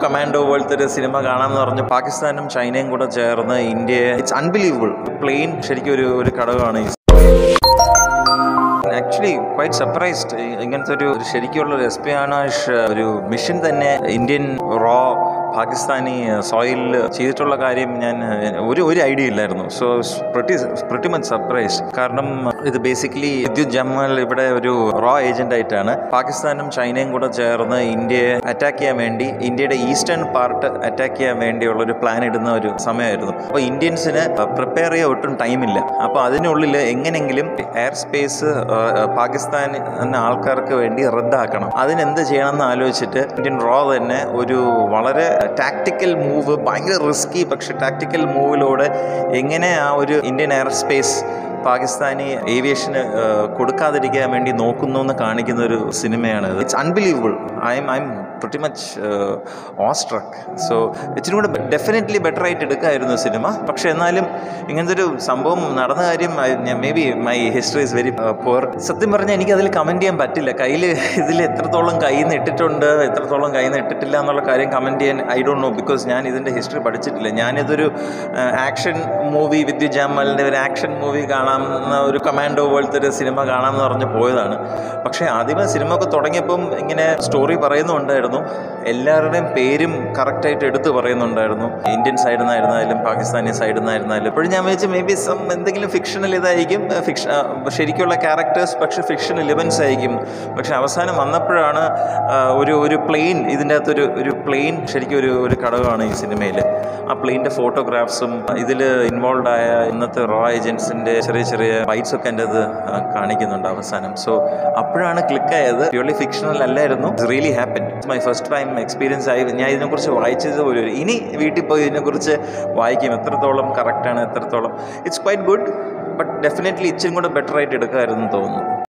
commando പോലത്തെ ഒരു cinema കാണാമെന്ന് പറഞ്ഞ് പാകിസ്ഥാനും ചൈനയും കൂടെ ചേർന്ന് ഇന്ത്യ ഇറ്റ്സ് അൺബിലീവബിൾ പ്ലെയിൻ ശരിക്കും ഒരു ഒരു ഘടകമാണ് ഈ ആക്ച്വലി ക്വൈറ്റ് സർപ്രൈസ്ഡ് ഇങ്ങനത്തെ ഒരു ഒരു ശരിക്കുള്ള ഒരു എസ്പിയാനാഷ് ഒരു മിഷൻ തന്നെ ഇന്ത്യൻ റോ പാകിസ്ഥാനി സോയിലിൽ ചെയ്തിട്ടുള്ള കാര്യം ഞാൻ ഒരു ഒരു ഐഡിയ ഇല്ലായിരുന്നു so pretty pretty much surprised കാരണം ഇത് ബേസിക്കലി വിദ്യുത് ജമ്മൽ ഇവിടെ ഒരു റോ ഏജന്റ് ആയിട്ടാണ് പാകിസ്ഥാനും ചൈനയും കൂടെ ചേർന്ന് ഇന്ത്യയെ അറ്റാക്ക് ചെയ്യാൻ വേണ്ടി ഇന്ത്യയുടെ ഈസ്റ്റേൺ പാർട്ട് അറ്റാക്ക് ചെയ്യാൻ വേണ്ടിയുള്ള ഒരു പ്ലാൻ ഇടുന്ന ഒരു സമയമായിരുന്നു അപ്പോൾ ഇന്ത്യൻസിന് പ്രിപ്പയർ ചെയ്യാൻ ഒട്ടും ടൈമില്ല അപ്പോൾ അതിനുള്ളിൽ എങ്ങനെങ്കിലും എയർ സ്പേസ് പാകിസ്ഥാൻ എന്ന ആൾക്കാർക്ക് വേണ്ടി റദ്ദാക്കണം അതിനെന്ത് ചെയ്യണമെന്ന് ആലോചിച്ചിട്ട് ഇന്ത്യൻ റോ തന്നെ ഒരു വളരെ ടാക്ടിക്കൽ മൂവ് ഭയങ്കര റിസ്കി പക്ഷെ ടാക്ടിക്കൽ മൂവിലൂടെ എങ്ങനെ ആ ഒരു ഇന്ത്യൻ എയർ സ്പേസ് പാകിസ്ഥാനി ഏവിയേഷന് കൊടുക്കാതിരിക്കാൻ വേണ്ടി നോക്കുന്നു എന്ന് കാണിക്കുന്ന ഒരു സിനിമയാണ് it's unbelievable I'm I'm pretty much awestruck so ഇച്ചിരി കൂടെ ഡെഫിനറ്റ്ലി ബെറ്റർ ആയിട്ട് എടുക്കായിരുന്നു സിനിമ പക്ഷെ എന്നാലും ഇങ്ങനത്തെ ഒരു സംഭവം നടന്ന കാര്യം maybe my history is very poor സത്യം പറഞ്ഞാൽ എനിക്ക് അതിൽ കമൻറ്റ് ചെയ്യാൻ പറ്റില്ല കയ്യിൽ ഇതിൽ എത്രത്തോളം കയ്യിൽ നിന്ന് ഇട്ടിട്ടുണ്ട് എത്രത്തോളം കയ്യിൽ നിന്ന് ഇട്ടിട്ടില്ല എന്നുള്ള കാര്യം കമൻറ്റ് ചെയ്യാൻ ഐ ഡോണ്ട് നോ ബിക്കോസ് ഞാൻ ഇതിൻ്റെ ഹിസ്റ്ററി പഠിച്ചിട്ടില്ല ഞാനിതൊരു ആക്ഷൻ മൂവി വിദ്യു ജാമലിൻ്റെ ഒരു ആക്ഷൻ മൂവി കാണാമെന്ന ഒരു കമാൻഡോ പോലത്തെ ഒരു സിനിമ കാണാമെന്ന് പറഞ്ഞ് പോയതാണ് പക്ഷേ ആദ്യമേ സിനിമ ഒക്കെ തുടങ്ങിയപ്പം ഇങ്ങനെ സ്റ്റോറി പറയുന്നുണ്ടായിരുന്നു എല്ലാവരുടെയും പേരും കറക്റ്റായിട്ട് എടുത്ത് പറയുന്നുണ്ടായിരുന്നു ഇന്ത്യൻ സൈഡിൽ നിന്നായിരുന്നാലും പാകിസ്ഥാനി സൈഡിൽ നിന്നായിരുന്നാലും ഇപ്പോഴും ഞാൻ വിചാരിച്ചു മേ ബി സം എന്തെങ്കിലും ഫിക്ഷണൽ ഇതായിരിക്കും ഫിക്ഷ ശരിക്കുള്ള ക്യാരക്ടേഴ്സ് പക്ഷേ ഫിക്ഷണൽ ഇവൻസ് ആയിരിക്കും പക്ഷെ അവസാനം വന്നപ്പോഴാണ് ഒരു ഒരു പ്ലെയിൻ ഇതിൻ്റെ അകത്തൊരു ഒരു പ്ലെയിൻ ശരിക്കും ഒരു ഒരു ഘടകമാണ് ഈ സിനിമയിൽ ആ പ്ലെയിൻ്റെ ഫോട്ടോഗ്രാഫ്സും ഇതിൽ ഇൻവോൾവ് ആയ ഇന്നത്തെ റോ ഏജൻസിൻ്റെ ചെറിയ ചെറിയ ബൈറ്റ്സ് ഒക്കെ എൻ്റെ അത് കാണിക്കുന്നുണ്ട് അവസാനം സോ അപ്പോഴാണ് ക്ലിക്കായത് പ്യൂർലി ഫിക്ഷണൽ അല്ലായിരുന്നു really happen my first time experience ആയി ഞാൻ ഇതിനെക്കുറിച്ച് വായിച്ചത് പോലും ഇനി വീട്ടിൽ പോയി ഇതിനെക്കുറിച്ച് വായിക്കും എത്രത്തോളം കറക്റ്റാണ് എത്രത്തോളം it's quite good but definitely ഇച്ചിരി കൂടെ ബെറ്റർ ആയിട്ട് എടുക്കാമായിരുന്നു തോന്നുന്നു